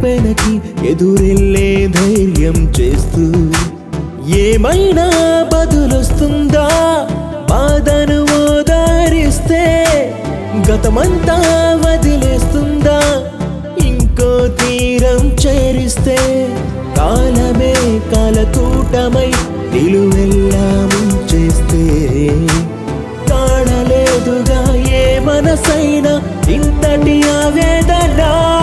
వెనకి ఎదురెళ్ళే ధైర్యం చేస్తూ ఏమైనా బదులొస్తుందా బాధను ఓదారిస్తే గతమంతా వదిలేస్తుందా ఇంకో తీరం చేరిస్తే కాలమే కాలకూటమై నిలువెల్లా ముంచేస్తే కాడలేదుగా ఏ మనసైనా ఇంతటి ఆవేదన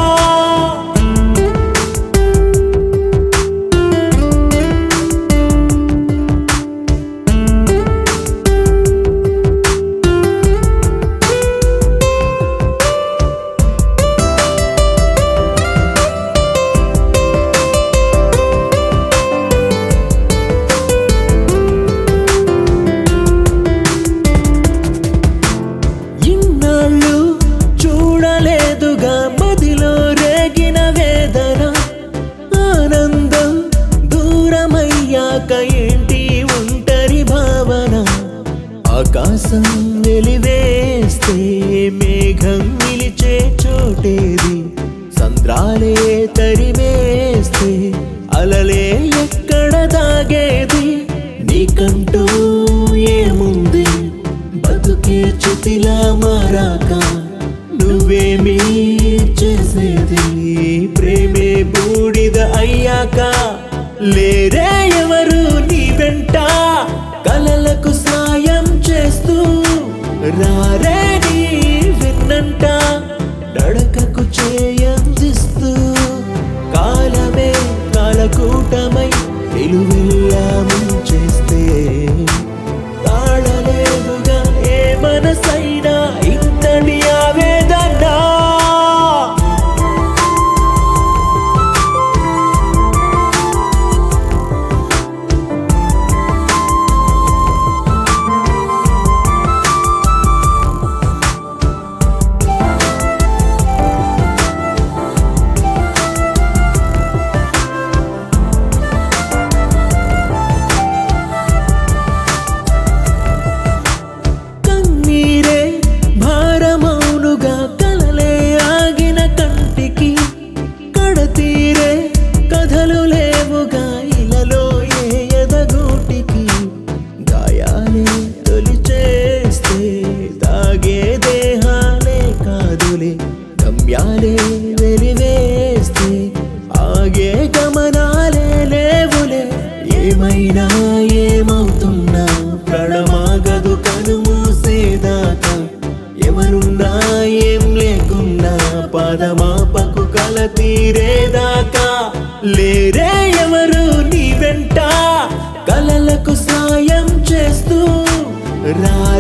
ఇన్నాళ్ళు చూడలేదుగా మదిలో రేగిన వేదన ఆనందం దూరమయ్యాక ఏంటి ఒంటరి భావన ఆకాశం వెలివేస్తే మేఘం నిలిచే చోటేది సంద్రాలే తరివేస్తే అలలే ఎక్కడ దాగేది నీకంటూ ఏముంది బతుకే చితిలా మారాక నువ్వేమీ చేసేది ప్రేమే బూడిద అయ్యాక లేరే ఎవరు నీ వెంట కలలకు సాయం చేస్తూ రారే నీ విన్నంట నడకకు చేయందిస్తూ కాలమే కాలకూటమై నిలువెల్లా ముంచేస్తే తాళలేదుగా ఏ మనసైనా ఇంతటి ఆవేదన కన్నీరే భారమౌనుగా కలలే ఆగిన కంటికి కడతీరే కథలు లేవుగా ఇలలో ఏ ఎదగూటికి గాయాలే తొలిచేస్తే దాగే దేహాలే కాదులే గమ్యాలే వెలివేస్తే ఆగే గమనాలే లేవులే ఏమైనా ఏమవుతున్నా ప్రణమాగదు కనుమూసేదాకా ఎవరున్నా ఏం లేకున్నా పాదమాపకు కల తీరేదాకా లేరే ఎవరు నీ వెంట కలలకు సాయం చేస్తూ రా